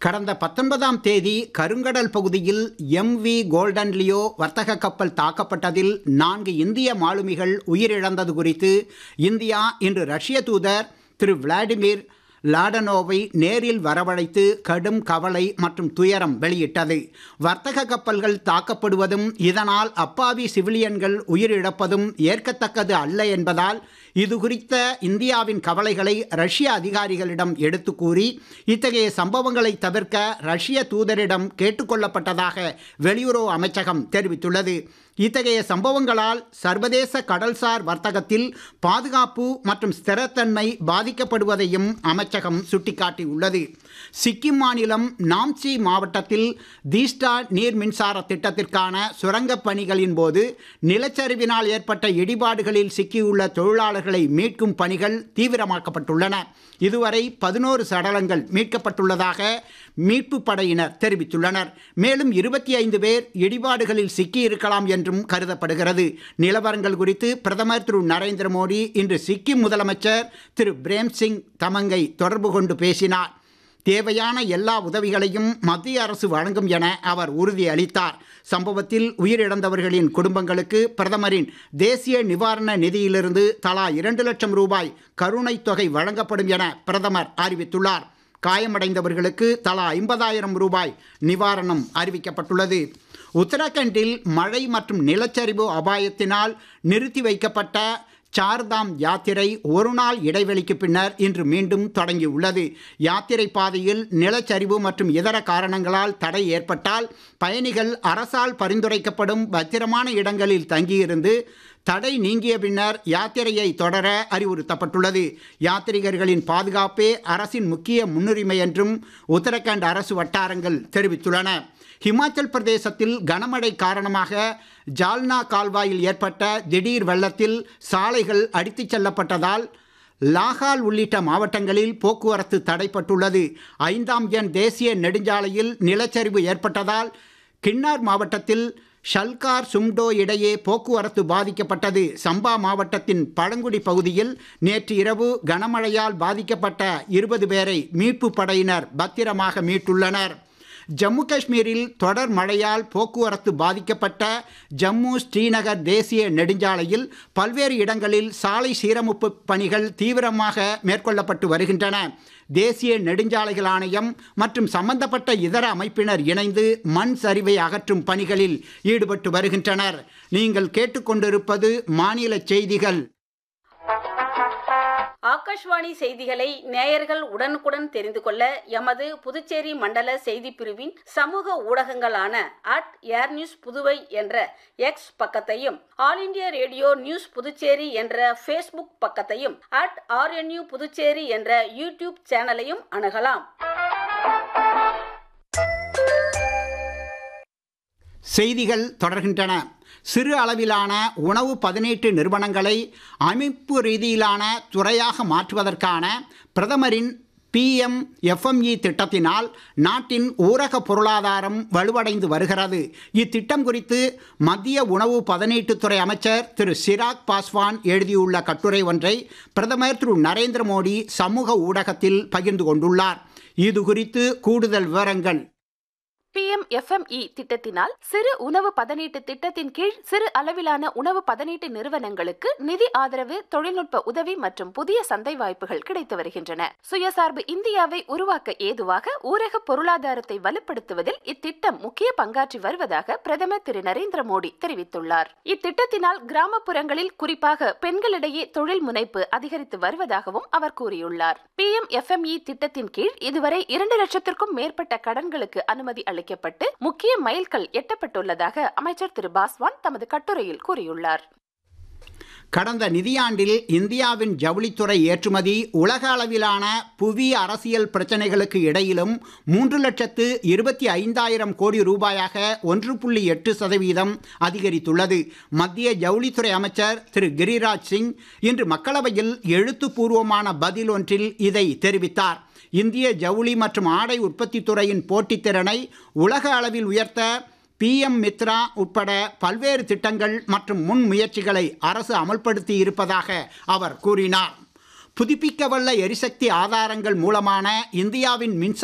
கடந்த பத்தொன்பதாம் தேதி கருங்கடல் பகுதியில் எம்வி கோல்டன் லியோ வர்த்தக கப்பல் தாக்கப்பட்டதில் நான்கு இந்திய மாலுமிகள் உயிரிழந்தது குறித்து இந்தியா இன்று ரஷ்ய தூதர் திரு விளாடிமிர் லாடனோவை நேரில் வரவழைத்து கடும் கவலை மற்றும் துயரம் வெளியிட்டது வர்த்தக கப்பல்கள் தாக்கப்படுவதும் இதனால் அப்பாவி சிவிலியன்கள் உயிரிழப்பதும் ஏற்கத்தக்கது அல்ல என்பதால் இது குறித்த இந்தியாவின் கவலைகளை ரஷ்ய அதிகாரிகளிடம் எடுத்து கூறி இத்தகைய சம்பவங்களை தவிர்க்க ரஷ்ய தூதரிடம் கேட்டுக்கொள்ளப்பட்டதாக வெளியுறவு அமைச்சகம் தெரிவித்துள்ளது இத்தகைய சம்பவங்களால் சர்வதேச கடல்சார் வர்த்தகத்தில் பாதுகாப்பு மற்றும் ஸ்திரத்தன்மை பாதிக்கப்படுவதையும் அமைச்சகம் சுட்டிக்காட்டியுள்ளது சிக்கிம் மாநிலம் நாம்சி மாவட்டத்தில் தீஸ்டா நீர் மின்சார திட்டத்திற்கான சுரங்கப் பணிகளின் போது நிலச்சரிவினால் ஏற்பட்ட இடிபாடுகளில் சிக்கியுள்ள தொழிலாளர்களை மீட்கும் பணிகள் தீவிரமாக்கப்பட்டுள்ளன இதுவரை பதினோரு சடலங்கள் மீட்கப்பட்டுள்ளதாக மீட்பு படையினர் தெரிவித்துள்ளனர் மேலும் இருபத்தி ஐந்து பேர் இடிபாடுகளில் சிக்கியிருக்கலாம் என்றும் கருதப்படுகிறது நிலவரங்கள் குறித்து பிரதமர் திரு நரேந்திர மோடி இன்று சிக்கிம் முதலமைச்சர் திரு பிரேம் சிங் தமங்கை தொடர்பு கொண்டு பேசினார் தேவையான எல்லா உதவிகளையும் மத்திய அரசு வழங்கும் என அவர் உறுதியளித்தார் சம்பவத்தில் உயிரிழந்தவர்களின் குடும்பங்களுக்கு பிரதமரின் தேசிய நிவாரண நிதியிலிருந்து தலா இரண்டு லட்சம் ரூபாய் கருணைத் தொகை வழங்கப்படும் என பிரதமர் அறிவித்துள்ளார் காயமடைந்தவர்களுக்கு தலா ஐம்பதாயிரம் ரூபாய் நிவாரணம் அறிவிக்கப்பட்டுள்ளது உத்தரகண்டில் மழை மற்றும் நிலச்சரிவு அபாயத்தினால் நிறுத்தி வைக்கப்பட்ட சார்தாம் யாத்திரை ஒரு நாள் இடைவெளிக்கு பின்னர் இன்று மீண்டும் தொடங்கியுள்ளது யாத்திரை பாதையில் நிலச்சரிவு மற்றும் இதர காரணங்களால் தடை ஏற்பட்டால் பயணிகள் அரசால் பரிந்துரைக்கப்படும் பத்திரமான இடங்களில் தங்கியிருந்து தடை நீங்கிய பின்னர் யாத்திரையை தொடர அறிவுறுத்தப்பட்டுள்ளது யாத்ரீகர்களின் பாதுகாப்பே அரசின் முக்கிய முன்னுரிமை என்றும் உத்தரகண்ட் அரசு வட்டாரங்கள் தெரிவித்துள்ளன ஹிமாச்சல் பிரதேசத்தில் கனமழை காரணமாக ஜால்னா கால்வாயில் ஏற்பட்ட திடீர் வெள்ளத்தில் சாலைகள் அடித்துச் செல்லப்பட்டதால் லாகால் உள்ளிட்ட மாவட்டங்களில் போக்குவரத்து தடைப்பட்டுள்ளது ஐந்தாம் எண் தேசிய நெடுஞ்சாலையில் நிலச்சரிவு ஏற்பட்டதால் கின்னார் மாவட்டத்தில் ஷல்கார் சும்டோ இடையே போக்குவரத்து பாதிக்கப்பட்டது சம்பா மாவட்டத்தின் பழங்குடி பகுதியில் நேற்று இரவு கனமழையால் பாதிக்கப்பட்ட இருபது பேரை மீட்பு படையினர் பத்திரமாக மீட்டுள்ளனர் ஜம்மு காஷ்மீரில் தொடர் மழையால் போக்குவரத்து பாதிக்கப்பட்ட ஜம்மு ஸ்ரீநகர் தேசிய நெடுஞ்சாலையில் பல்வேறு இடங்களில் சாலை சீரமைப்பு பணிகள் தீவிரமாக மேற்கொள்ளப்பட்டு வருகின்றன தேசிய நெடுஞ்சாலைகள் ஆணையம் மற்றும் சம்பந்தப்பட்ட இதர அமைப்பினர் இணைந்து மண் சரிவை அகற்றும் பணிகளில் ஈடுபட்டு வருகின்றனர் நீங்கள் கேட்டுக்கொண்டிருப்பது மாநில செய்திகள் ஆகாஷ்வாணி செய்திகளை நேயர்கள் உடனுக்குடன் தெரிந்து கொள்ள எமது புதுச்சேரி மண்டல செய்தி பிரிவின் சமூக ஊடகங்களான அட் ஏர் நியூஸ் புதுவை என்ற எக்ஸ் பக்கத்தையும் all India radio news Puducherry என்ற ஃபேஸ்புக் பக்கத்தையும் அட் ஆர்என்யூ புதுச்சேரி என்ற யூடியூப் சேனலையும் அணுகலாம் செய்திகள் தொடர்கின்றன சிறு அளவிலான உணவு பதனீட்டு நிறுவனங்களை அமைப்பு ரீதியிலான துறையாக மாற்றுவதற்கான பிரதமரின் பிஎம் எஃப்எம்இ திட்டத்தினால் நாட்டின் ஊரக பொருளாதாரம் வலுவடைந்து வருகிறது இத்திட்டம் குறித்து மத்திய உணவு பதனீட்டுத்துறை அமைச்சர் திரு சிராக் பாஸ்வான் எழுதியுள்ள கட்டுரை ஒன்றை பிரதமர் திரு நரேந்திர மோடி சமூக ஊடகத்தில் பகிர்ந்து கொண்டுள்ளார் இது குறித்து கூடுதல் விவரங்கள் பிஎம் எஃப்எம்இ திட்டத்தினால் சிறு உணவு பதனீட்டு திட்டத்தின் கீழ் சிறு அளவிலான உணவு பதனீட்டு நிறுவனங்களுக்கு நிதி ஆதரவு தொழில்நுட்ப உதவி மற்றும் புதிய சந்தை வாய்ப்புகள் கிடைத்து வருகின்றன சுயசார்பு இந்தியாவை உருவாக்க ஏதுவாக ஊரக பொருளாதாரத்தை வலுப்படுத்துவதில் இத்திட்டம் முக்கிய பங்காற்றி வருவதாக பிரதமர் திரு நரேந்திர மோடி தெரிவித்துள்ளார் இத்திட்டத்தினால் கிராமப்புறங்களில் குறிப்பாக பெண்களிடையே தொழில் முனைப்பு அதிகரித்து வருவதாகவும் அவர் கூறியுள்ளார் பிஎம் எஃப்எம்இ திட்டத்தின் கீழ் இதுவரை இரண்டு லட்சத்திற்கும் மேற்பட்ட கடன்களுக்கு அனுமதி அளிக்க அளிக்கப்பட்டு முக்கிய மைல்கல் எட்டப்பட்டுள்ளதாக அமைச்சர் திரு பாஸ்வான் தமது கட்டுரையில் கூறியுள்ளார் கடந்த நிதியாண்டில் இந்தியாவின் ஜவுளித்துறை ஏற்றுமதி உலக அளவிலான புவி அரசியல் பிரச்சனைகளுக்கு இடையிலும் மூன்று லட்சத்து இருபத்தி ஐந்தாயிரம் கோடி ரூபாயாக ஒன்று புள்ளி எட்டு சதவீதம் அதிகரித்துள்ளது மத்திய ஜவுளித்துறை அமைச்சர் திரு கிரிராஜ் சிங் இன்று மக்களவையில் எழுத்துப்பூர்வமான பதில் ஒன்றில் இதை தெரிவித்தார் இந்திய ஜவுளி மற்றும் ஆடை உற்பத்தி துறையின் போட்டித்திறனை உலக அளவில் உயர்த்த பிஎம் மித்ரா உட்பட பல்வேறு திட்டங்கள் மற்றும் முன்முயற்சிகளை அரசு அமல்படுத்தி இருப்பதாக அவர் கூறினார் புதுப்பிக்கவல்ல எரிசக்தி ஆதாரங்கள் மூலமான இந்தியாவின் மின்சார